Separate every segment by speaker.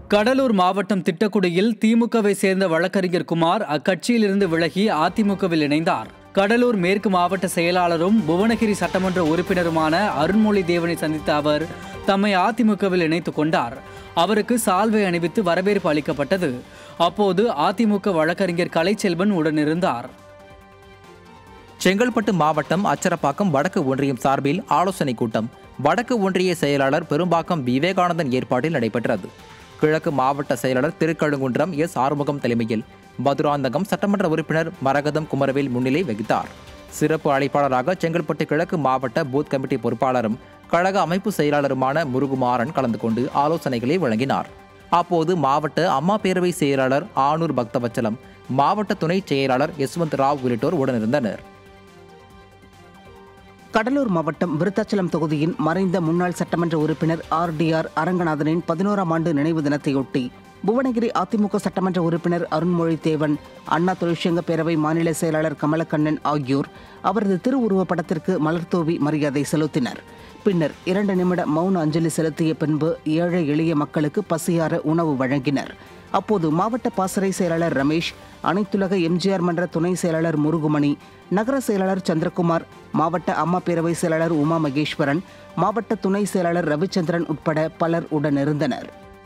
Speaker 1: கடலூர் மாவட்டம் திட்டக்குடியில் திமுகவை சேர்ந்த வழக்கறிஞர் குமார் அக்கட்சியிலிருந்து விலகி அதிமுகவில் இணைந்தார் கடலூர் மேற்கு மாவட்ட செயலாளரும் புவனகிரி சட்டமன்ற உறுப்பினருமான அருண்மொழி தேவனை சந்தித்த அவர் தம்மை அதிமுகவில் இணைத்துக் கொண்டார் அவருக்கு சால்வை அணிவித்து வரவேற்பு அளிக்கப்பட்டது அப்போது அதிமுக வழக்கறிஞர் கலைச்செல்வன் உடனிருந்தார்
Speaker 2: செங்கல்பட்டு மாவட்டம் அச்சரப்பாக்கம் வடக்கு ஒன்றியம் சார்பில் ஆலோசனை கூட்டம் வடக்கு ஒன்றிய செயலாளர் பெரும்பாக்கம் விவேகானந்தன் ஏற்பாட்டில் நடைபெற்றது கிழக்கு மாவட்ட செயலாளர் திருக்கழுங்குன்றம் எஸ் ஆறுமுகம் தலைமையில் மதுராந்தகம் சட்டமன்ற உறுப்பினர் மரகதம் குமரவேல் முன்னிலை வகித்தார் சிறப்பு அழைப்பாளராக செங்கல்பட்டு கிழக்கு மாவட்ட பூத் கமிட்டி பொறுப்பாளரும் கழக அமைப்பு செயலாளருமான முருகுமாறன் கலந்து கொண்டு ஆலோசனைகளை வழங்கினார் அப்போது மாவட்ட அம்மா பேரவை செயலாளர் ஆனூர் பக்தவச்சலம் மாவட்ட துணை செயலாளர் யஸ்வந்த் ராவ் உள்ளிட்டோர் உடனிருந்தனர்
Speaker 3: கடலூர் மாவட்டம் விருத்தாச்சலம் தொகுதியின் மறைந்த முன்னாள் சட்டமன்ற உறுப்பினர் ஆர்டிஆர் அரங்கநாதனின் பதினோராம் ஆண்டு நினைவு தினத்தையொட்டி புவனகிரி அதிமுக சட்டமன்ற உறுப்பினர் அருண்மொழி தேவன் அண்ணா தொழிற்சங்க பேரவை மாநில செயலாளர் கமலக்கண்ணன் ஆகியோர் அவரது திருவுருவப் படத்திற்கு மலர்தூவி மரியாதை செலுத்தினர் பின்னர் இரண்டு நிமிட மௌன அஞ்சலி செலுத்திய பின்பு ஏழை எளிய மக்களுக்கு பசியார உணவு வழங்கினர் அப்போது மாவட்ட பாசறை செயலாளர் ரமேஷ் அனைத்துலக எம்ஜிஆர் மன்ற துணை செயலாளர் முருகுமணி நகர செயலாளர் சந்திரகுமார் மாவட்ட அம்மா பேரவை செயலாளர் உமா மகேஸ்வரன் மாவட்ட துணை செயலாளர் ரவிச்சந்திரன் உட்பட பலர் உடனிருந்தனர்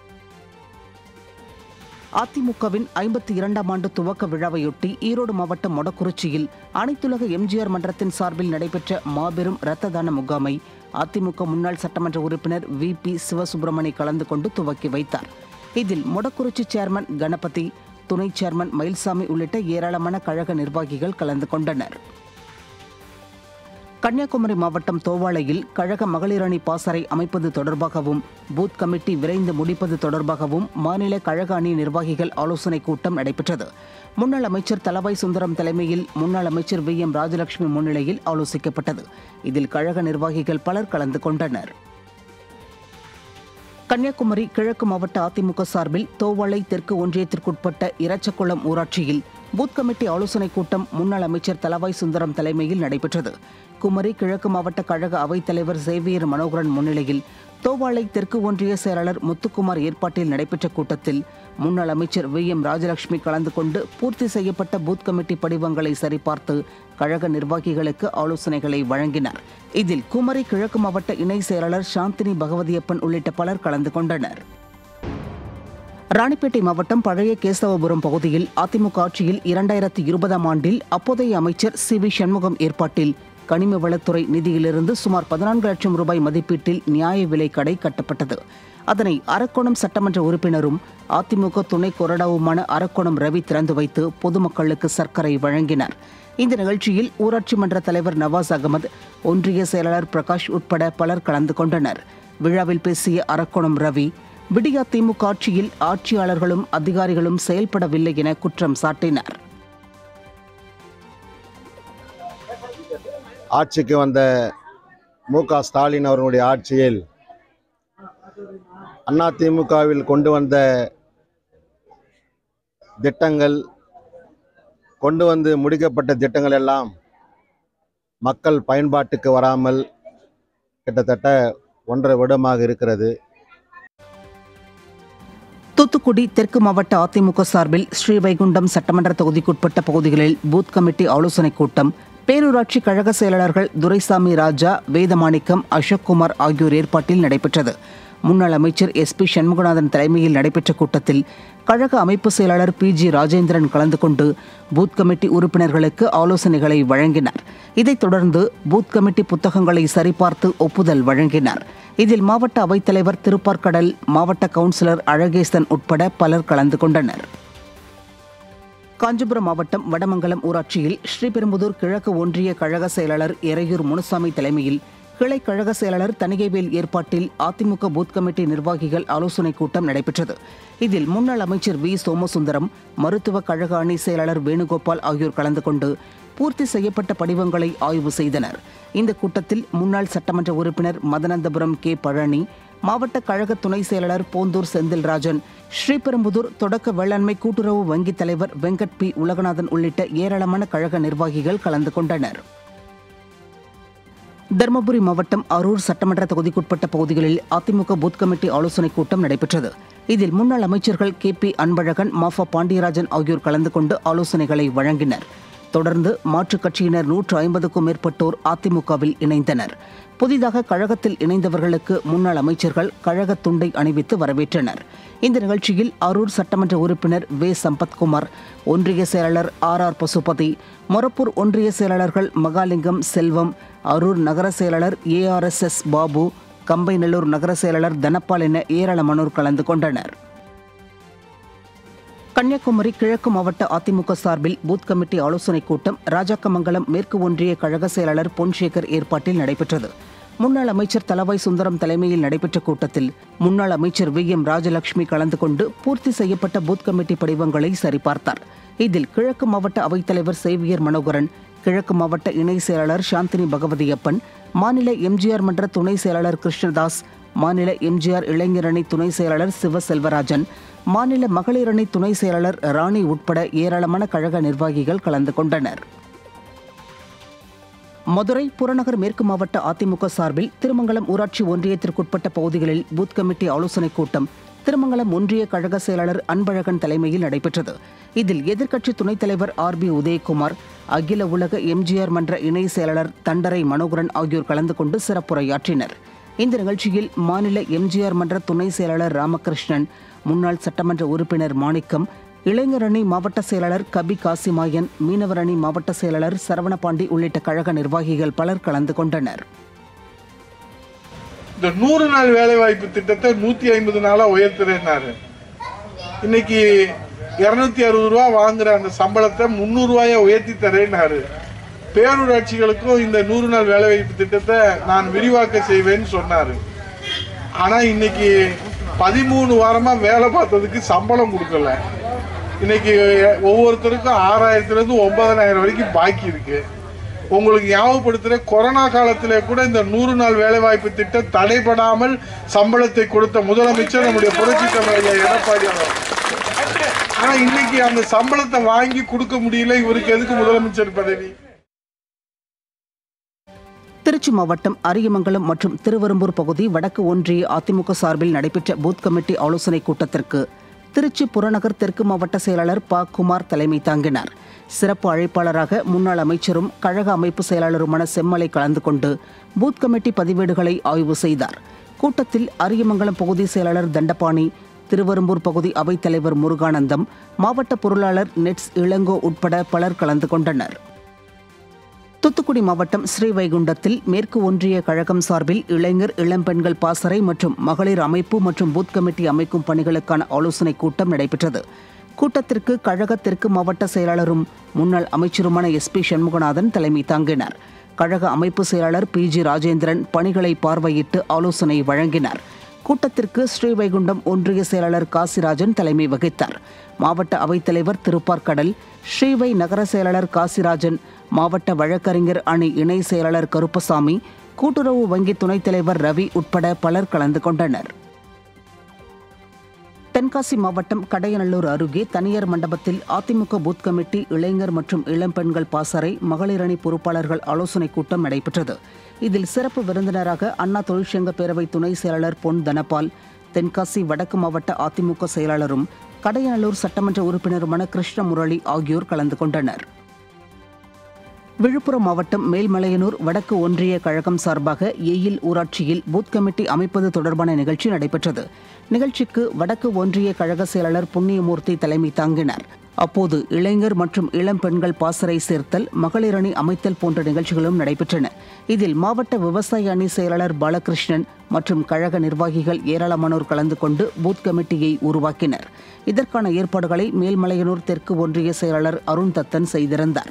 Speaker 3: அதிமுகவின் ஐம்பத்தி இரண்டாம் ஆண்டு துவக்க விழாவையொட்டி ஈரோடு மாவட்டம் மொடக்குறிச்சியில் அனைத்துலக எம்ஜிஆர் மன்றத்தின் சார்பில் நடைபெற்ற மாபெரும் இரத்த தான முகாமை அதிமுக முன்னாள் சட்டமன்ற உறுப்பினர் வி பி சிவசுப்பிரமணி கலந்து கொண்டு துவக்கி வைத்தார் இதில் மொடக்குறிச்சி சேர்மன் கணபதி துணை சேர்மன் மயில்சாமி உள்ளிட்ட ஏராளமான கழக நிர்வாகிகள் கலந்து கொண்டனர் கன்னியாகுமரி மாவட்டம் தோவாளையில் கழக மகளிர் அணி பாசறை அமைப்பது தொடர்பாகவும் பூத் கமிட்டி விரைந்து முடிப்பது தொடர்பாகவும் மாநில கழக அணி நிர்வாகிகள் ஆலோசனைக் கூட்டம் நடைபெற்றது முன்னாள் அமைச்சர் தலவாய் சுந்தரம் தலைமையில் முன்னாள் அமைச்சர் வி எம் ராஜலட்சுமி முன்னிலையில் ஆலோசிக்கப்பட்டது இதில் கழக நிர்வாகிகள் பலர் கலந்து கொண்டனர் கன்னியாகுமரி கிழக்கு மாவட்ட அதிமுக சார்பில் தோவாளை தெற்கு ஒன்றியத்திற்குட்பட்ட இரச்சக்குளம் ஊராட்சியில் பூத் கமிட்டி ஆலோசனைக் கூட்டம் முன்னாள் அமைச்சர் தலவாய் சுந்தரம் தலைமையில் நடைபெற்றது குமரி கிழக்கு மாவட்ட கழக அவைத்தலைவர் சேவியர் மனோகரன் முன்னிலையில் தோவாளை தெற்கு ஒன்றிய செயலாளர் முத்துக்குமார் ஏற்பாட்டில் நடைபெற்ற கூட்டத்தில் முன்னாள் அமைச்சர் வி எம் ராஜலட்சுமி கலந்து கொண்டு பூர்த்தி செய்யப்பட்ட பூத் கமிட்டி படிவங்களை சரிபார்த்து கழக நிர்வாகிகளுக்கு ஆலோசனைகளை வழங்கினார் இதில் குமரி கிழக்கு மாவட்ட இணை செயலாளர் சாந்தினி பகவதியப்பன் உள்ளிட்ட பலர் கலந்து கொண்டனர் ராணிப்பேட்டை மாவட்டம் பழைய கேசவபுரம் பகுதியில் அதிமுக ஆட்சியில் இரண்டாயிரத்தி இருபதாம் ஆண்டில் அப்போதைய அமைச்சர் சி வி சண்முகம் ஏற்பாட்டில் கனிம வளத்துறை நிதியிலிருந்து சுமார் பதினான்கு லட்சம் ரூபாய் மதிப்பீட்டில் நியாய விலை கடை கட்டப்பட்டது அதனை அரக்கோணம் சட்டமன்ற உறுப்பினரும் அதிமுக துணை கொறடாவுமான அரக்கோணம் ரவி திறந்து வைத்து பொதுமக்களுக்கு சர்க்கரை வழங்கினார் இந்த நிகழ்ச்சியில் ஊராட்சி மன்ற தலைவர் நவாஸ் அகமது ஒன்றிய செயலாளர் பிரகாஷ் உட்பட பலர் கலந்து கொண்டனர் விழாவில் பேசிய அரக்கோணம் ரவி விடியா திமுக ஆட்சியில் ஆட்சியாளர்களும் அதிகாரிகளும் செயல்படவில்லை என குற்றம் சாட்டினார்
Speaker 4: ஆட்சிக்கு வந்த மு க ஸ்டாலின் அவர்களுடைய ஆட்சியில் அதிமுகவில் கொண்டு வந்த திட்டங்கள் கொண்டு வந்து முடிக்கப்பட்ட திட்டங்கள் எல்லாம் மக்கள் பயன்பாட்டுக்கு வராமல் கிட்டத்தட்ட ஒன்றரை வருடமாக இருக்கிறது
Speaker 3: தூத்துக்குடி தெற்கு மாவட்ட அதிமுக சார்பில் ஸ்ரீவைகுண்டம் சட்டமன்ற தொகுதிக்குட்பட்ட பகுதிகளில் பூத் கமிட்டி ஆலோசனைக் கூட்டம் பேரூராட்சி கழக செயலாளர்கள் துரைசாமி ராஜா வேதமாணிக்கம் அசோக்குமார் ஆகியோர் ஏற்பாட்டில் நடைபெற்றது முன்னாள் அமைச்சர் எஸ் பி சண்முகநாதன் தலைமையில் நடைபெற்ற கூட்டத்தில் கழக அமைப்பு செயலாளர் பி ஜி ராஜேந்திரன் கலந்து கொண்டு பூத் கமிட்டி உறுப்பினர்களுக்கு ஆலோசனைகளை வழங்கினார் இதைத் தொடர்ந்து பூத் கமிட்டி புத்தகங்களை சரிபார்த்து ஒப்புதல் வழங்கினார் இதில் மாவட்ட அவைத்தலைவர் திருப்பார்கடல் மாவட்ட கவுன்சிலர் அழகேசன் உட்பட பலர் கலந்து கொண்டனர் காஞ்சிபுரம் மாவட்டம் வடமங்கலம் ஊராட்சியில் ஸ்ரீபெரும்புதூர் கிழக்கு ஒன்றிய கழக செயலாளர் எறையூர் முனுசாமி தலைமையில் கிளை கழக செயலாளர் தணிகைவேல் ஏற்பாட்டில் அதிமுக பூத் கமிட்டி நிர்வாகிகள் ஆலோசனைக் கூட்டம் நடைபெற்றது இதில் முன்னாள் அமைச்சர் வி சோமசுந்தரம் மருத்துவ கழக அணி செயலாளர் வேணுகோபால் ஆகியோர் கலந்து கொண்டு பூர்த்தி செய்யப்பட்ட படிவங்களை ஆய்வு செய்தனர் இந்த கூட்டத்தில் முன்னாள் சட்டமன்ற உறுப்பினர் மதனந்தபுரம் கே பழனி மாவட்ட கழக துணை செயலாளர் போந்தூர் செந்தில்ராஜன் ஸ்ரீபெரும்புதூர் தொடக்க வேளாண்மை கூட்டுறவு வங்கித் தலைவர் வெங்கட் பி உலகநாதன் உள்ளிட்ட ஏராளமான கழக நிர்வாகிகள் கலந்து கொண்டனர் தருமபுரி மாவட்டம் அரூர் சட்டமன்ற தொகுதிக்குட்பட்ட பகுதிகளில் அதிமுக பூத் கமிட்டி ஆலோசனைக் கூட்டம் நடைபெற்றது இதில் முன்னாள் அமைச்சர்கள் கே பி அன்பழகன் மாஃபா பாண்டியராஜன் ஆகியோர் கலந்து கொண்டு ஆலோசனைகளை வழங்கினர் தொடர்ந்து மாற்றுக் கட்சியினர் நூற்று ஐம்பதுக்கும் மேற்பட்டோர் அதிமுகவில் இணைந்தனர் புதிதாக கழகத்தில் இணைந்தவர்களுக்கு முன்னாள் அமைச்சர்கள் கழக துண்டை அணிவித்து வரவேற்றனர் இந்த நிகழ்ச்சியில் அரூர் சட்டமன்ற உறுப்பினர் வே சம்பத்குமார் ஒன்றிய செயலாளர் ஆர் ஆர் பசுபதி மொரப்பூர் ஒன்றிய செயலாளர்கள் மகாலிங்கம் செல்வம் அரூர் நகர செயலாளர் ஏஆர்எஸ்எஸ் பாபு கம்பைநல்லூர் நகர செயலாளர் தனபால் என ஏராளமானோர் கலந்து கொண்டனர் கன்னியாகுமரி கிழக்கு மாவட்ட அதிமுக சார்பில் பூத் கமிட்டி ஆலோசனைக் கூட்டம் ராஜாக்கமங்கலம் மேற்கு ஒன்றிய கழக செயலாளர் பொன்சேகர் ஏற்பாட்டில் நடைபெற்றது முன்னாள் அமைச்சர் தலவாய் சுந்தரம் தலைமையில் நடைபெற்ற கூட்டத்தில் முன்னாள் அமைச்சர் வி எம் ராஜலட்சுமி கலந்து கொண்டு பூர்த்தி செய்யப்பட்ட பூத் கமிட்டி படிவங்களை சரிபார்த்தார் இதில் கிழக்கு மாவட்ட அவைத்தலைவர் சேவியர் மனோகரன் கிழக்கு மாவட்ட இணை செயலாளர் சாந்தினி பகவதியப்பன் மாநில எம்ஜிஆர் மன்ற துணை செயலாளர் கிருஷ்ணதாஸ் மாநில எம்ஜிஆர் இளைஞரணி துணை செயலாளர் சிவ செல்வராஜன் மாநில மகளிர் அணி துணை செயலாளர் ராணி உட்பட ஏராளமான கழக நிர்வாகிகள் கலந்து கொண்டனர் மதுரை புறநகர் மேற்கு மாவட்ட அதிமுக சார்பில் திருமங்கலம் ஊராட்சி ஒன்றியத்திற்குட்பட்ட பகுதிகளில் பூத் கமிட்டி ஆலோசனைக் கூட்டம் திருமங்கலம் ஒன்றிய கழக செயலாளர் அன்பழகன் தலைமையில் நடைபெற்றது இதில் எதிர்க்கட்சி துணைத் தலைவர் ஆர் பி உதயகுமார் அகில உலக எம்ஜிஆர் மன்ற இணை செயலாளர் தண்டரை மனோகரன் ஆகியோர் கலந்து கொண்டு சிறப்புரையாற்றினர் இந்த நிகழ்ச்சியில் மாநில எம்ஜிஆர் மன்ற துணை செயலாளர் ராமகிருஷ்ணன் முன்னாள் சட்டமன்ற உறுப்பினர் மாணிக்கம் இளைஞர் அணி மாவட்ட செயலாளர் கபி காசிமாயன் மீனவர் அணி மாவட்ட செயலாளர் சரவணபாண்டி உள்ளிட்ட கழக நிர்வாகிகள் பலர் கலந்து கொண்டனர்
Speaker 5: இந்த நூறு நாள் வேலை வாய்ப்பு திட்டத்தை நூத்தி ஐம்பது நாளா உயர்த்துறேன்னாரு இன்னைக்கு இருநூத்தி அறுபது ரூபா வாங்குற அந்த சம்பளத்தை முந்நூறு ரூபாயா உயர்த்தி தரேன்னாரு பேரூராட்சிகளுக்கும் இந்த நூறு நாள் வேலை வாய்ப்பு திட்டத்தை நான் விரிவாக்க செய்வேன்னு சொன்னாரு ஆனா இன்னைக்கு பதிமூணு வாரமா வேலை பார்த்ததுக்கு சம்பளம் கொடுக்கல இன்னைக்கு ஒவ்வொருத்தருக்கும் ஆறாயிரத்துல இருந்து ஒன்பதனாயிரம் வரைக்கும் பாக்கி இருக்கு உங்களுக்கு ஞாபகப்படுத்துற கொரோனா காலத்திலே கூட இந்த நூறு நாள் வேலைவாய்ப்பு திட்டம் தடைபடாமல் சம்பளத்தை கொடுத்த முதலமைச்சர் நம்முடைய புரட்சி தலைவர் ஐயா எடப்பாடி அவர் ஆனா இன்னைக்கு அந்த சம்பளத்தை வாங்கி கொடுக்க முடியல இவருக்கு எதுக்கு முதலமைச்சர் பதவி
Speaker 3: திருச்சி மாவட்டம் அரியமங்கலம் மற்றும் திருவெரும்பூர் பகுதி வடக்கு ஒன்றிய அதிமுக சார்பில் நடைபெற்ற பூத் கமிட்டி ஆலோசனைக் கூட்டத்திற்கு திருச்சி புறநகர் தெற்கு மாவட்ட செயலாளர் ப குமார் தலைமை தாங்கினார் சிறப்பு அழைப்பாளராக முன்னாள் அமைச்சரும் கழக அமைப்பு செயலாளருமான செம்மலை கலந்து கொண்டு பூத் கமிட்டி பதிவேடுகளை ஆய்வு செய்தார் கூட்டத்தில் அரியமங்கலம் பகுதி செயலாளர் தண்டபாணி திருவெரும்பூர் பகுதி அவைத்தலைவர் முருகானந்தம் மாவட்ட பொருளாளர் நெட்ஸ் இளங்கோ உட்பட பலர் கலந்து கொண்டனர் தூத்துக்குடி மாவட்டம் ஸ்ரீவைகுண்டத்தில் மேற்கு ஒன்றிய கழகம் சார்பில் இளைஞர் இளம்பெண்கள் பாசறை மற்றும் மகளிர் அமைப்பு மற்றும் பூத் கமிட்டி அமைக்கும் பணிகளுக்கான ஆலோசனைக் கூட்டம் நடைபெற்றது கூட்டத்திற்கு கழக தெற்கு மாவட்ட செயலாளரும் முன்னாள் அமைச்சருமான எஸ் பி சண்முகநாதன் தலைமை தாங்கினார் கழக அமைப்பு செயலாளர் பி ஜி ராஜேந்திரன் பணிகளை பார்வையிட்டு ஆலோசனை வழங்கினார் கூட்டத்திற்கு ஸ்ரீவைகுண்டம் ஒன்றிய செயலாளர் காசிராஜன் தலைமை வகித்தார் மாவட்ட அவைத்தலைவர் திருப்பார்கடல் ஸ்ரீவை நகர செயலாளர் காசிராஜன் மாவட்ட வழக்கறிஞர் அணி இணை செயலாளர் கருப்பசாமி கூட்டுறவு வங்கி துணைத் தலைவர் ரவி உட்பட பலர் கலந்து கொண்டனர் தென்காசி மாவட்டம் கடையநல்லூர் அருகே தனியார் மண்டபத்தில் அதிமுக பூத் கமிட்டி இளைஞர் மற்றும் இளம்பெண்கள் பாசறை மகளிர் அணி பொறுப்பாளர்கள் ஆலோசனைக் கூட்டம் நடைபெற்றது இதில் சிறப்பு விருந்தினராக அண்ணா தொழிற்சங்க பேரவை துணை செயலாளர் பொன் தனபால் தென்காசி வடக்கு மாவட்ட அதிமுக செயலாளரும் கடையநல்லூர் சட்டமன்ற உறுப்பினருமான கிருஷ்ண முரளி ஆகியோர் கலந்து கொண்டனர் விழுப்புரம் மாவட்டம் மேல்மலையனூர் வடக்கு ஒன்றிய கழகம் சார்பாக எயில் ஊராட்சியில் பூத் கமிட்டி அமைப்பது தொடர்பான நிகழ்ச்சி நடைபெற்றது நிகழ்ச்சிக்கு வடக்கு ஒன்றிய கழக செயலாளர் புண்ணியமூர்த்தி தலைமை தாங்கினார் அப்போது இளைஞர் மற்றும் இளம் பெண்கள் பாசறை சேர்த்தல் மகளிர் அணி அமைத்தல் போன்ற நிகழ்ச்சிகளும் நடைபெற்றன இதில் மாவட்ட விவசாய அணி செயலாளர் பாலகிருஷ்ணன் மற்றும் கழக நிர்வாகிகள் ஏராளமானோர் கலந்து கொண்டு பூத் கமிட்டியை உருவாக்கினர் இதற்கான ஏற்பாடுகளை மேல்மலையனூர் தெற்கு ஒன்றிய செயலாளர் அருண் தத்தன் செய்திருந்தார்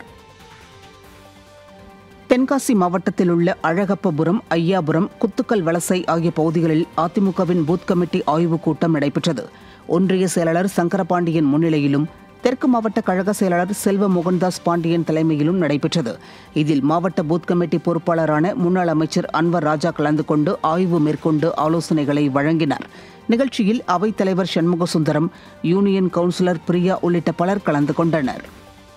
Speaker 3: தென்காசி மாவட்டத்தில் உள்ள அழகப்பபுரம் ஐயாபுரம் குத்துக்கல் வலசை ஆகிய பகுதிகளில் அதிமுகவின் பூத் கமிட்டி ஆய்வுக் கூட்டம் நடைபெற்றது ஒன்றிய செயலாளர் சங்கரபாண்டியன் முன்னிலையிலும் தெற்கு மாவட்ட கழக செயலாளர் செல்வ மோகன்தாஸ் பாண்டியன் தலைமையிலும் நடைபெற்றது இதில் மாவட்ட பூத் கமிட்டி பொறுப்பாளரான முன்னாள் அமைச்சர் அன்வர் ராஜா கலந்து கொண்டு ஆய்வு மேற்கொண்டு ஆலோசனைகளை வழங்கினார் நிகழ்ச்சியில் அவைத்தலைவர் சண்முக சுந்தரம் யூனியன் கவுன்சிலர் பிரியா உள்ளிட்ட பலர் கலந்து கொண்டனர்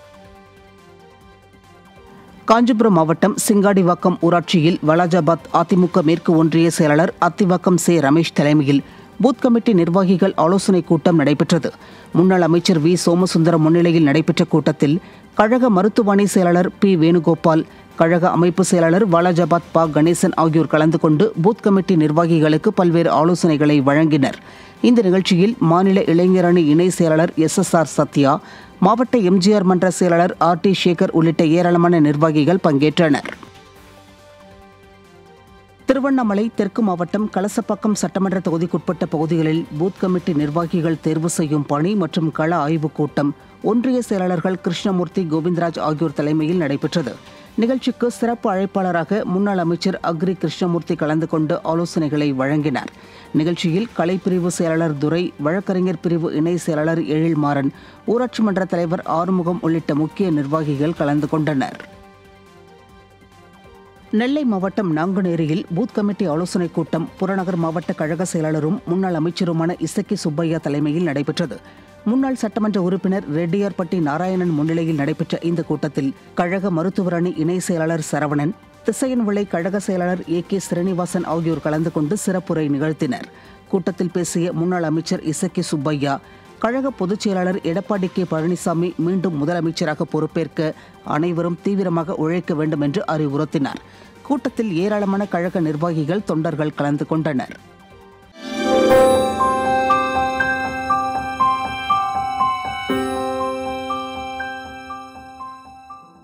Speaker 3: காஞ்சிபுரம் மாவட்டம் சிங்காடிவாக்கம் ஊராட்சியில் வலாஜாபாத் அதிமுக மேற்கு ஒன்றிய செயலாளர் அத்திவாக்கம் சே ரமேஷ் தலைமையில் பூத் கமிட்டி நிர்வாகிகள் ஆலோசனைக் கூட்டம் நடைபெற்றது முன்னாள் அமைச்சர் வி சோமசுந்தரம் முன்னிலையில் நடைபெற்ற கூட்டத்தில் கழக மருத்துவமனை செயலாளர் பி வேணுகோபால் கழக அமைப்பு செயலாளர் வாலாஜாபாத் பா கணேசன் ஆகியோர் கலந்து கொண்டு பூத் கமிட்டி நிர்வாகிகளுக்கு பல்வேறு ஆலோசனைகளை வழங்கினர் இந்த நிகழ்ச்சியில் மாநில இளைஞரணி இணை செயலாளர் எஸ் எஸ் ஆர் சத்யா மாவட்ட எம்ஜிஆர் மன்ற செயலாளர் ஆர் டி சேகர் உள்ளிட்ட ஏராளமான நிர்வாகிகள் பங்கேற்றனர் திருவண்ணாமலை தெற்கு மாவட்டம் கலசப்பாக்கம் சட்டமன்ற தொகுதிக்குட்பட்ட பகுதிகளில் பூத் கமிட்டி நிர்வாகிகள் தேர்வு செய்யும் பணி மற்றும் கள ஆய்வுக் கூட்டம் ஒன்றிய செயலாளர்கள் கிருஷ்ணமூர்த்தி கோவிந்தராஜ் ஆகியோர் தலைமையில் நடைபெற்றது நிகழ்ச்சிக்கு சிறப்பு அழைப்பாளராக முன்னாள் அமைச்சர் அக்ரி கிருஷ்ணமூர்த்தி கலந்து கொண்டு ஆலோசனைகளை வழங்கினார் நிகழ்ச்சியில் கலைப்பிரிவு செயலாளர் துரை வழக்கறிஞர் பிரிவு இணை செயலாளர் எழில்மாறன் ஊராட்சி மன்ற தலைவர் ஆறுமுகம் உள்ளிட்ட முக்கிய நிர்வாகிகள் கலந்து கொண்டனர் நெல்லை மாவட்டம் நாங்குநேரியில் பூத் கமிட்டி ஆலோசனைக் கூட்டம் புறநகர் மாவட்ட கழக செயலாளரும் முன்னாள் அமைச்சருமான இசக்கி சுப்பையா தலைமையில் நடைபெற்றது முன்னாள் சட்டமன்ற உறுப்பினர் ரெட்டியார்பட்டி நாராயணன் முன்னிலையில் நடைபெற்ற இந்த கூட்டத்தில் கழக மருத்துவர் அணி இணை செயலாளர் சரவணன் திசையன்விளை கழக செயலாளர் ஏ கே ஸ்ரீனிவாசன் ஆகியோர் கலந்து கொண்டு சிறப்புரை நிகழ்த்தினர் கூட்டத்தில் பேசிய முன்னாள் அமைச்சர் இசக்கி சுப்பையா கழக பொதுச் செயலாளர் எடப்பாடி கே பழனிசாமி மீண்டும் முதலமைச்சராக பொறுப்பேற்க அனைவரும் தீவிரமாக உழைக்க வேண்டும் என்று அறிவுறுத்தினார் கூட்டத்தில் ஏராளமான கழக நிர்வாகிகள் தொண்டர்கள் கலந்து கொண்டனர்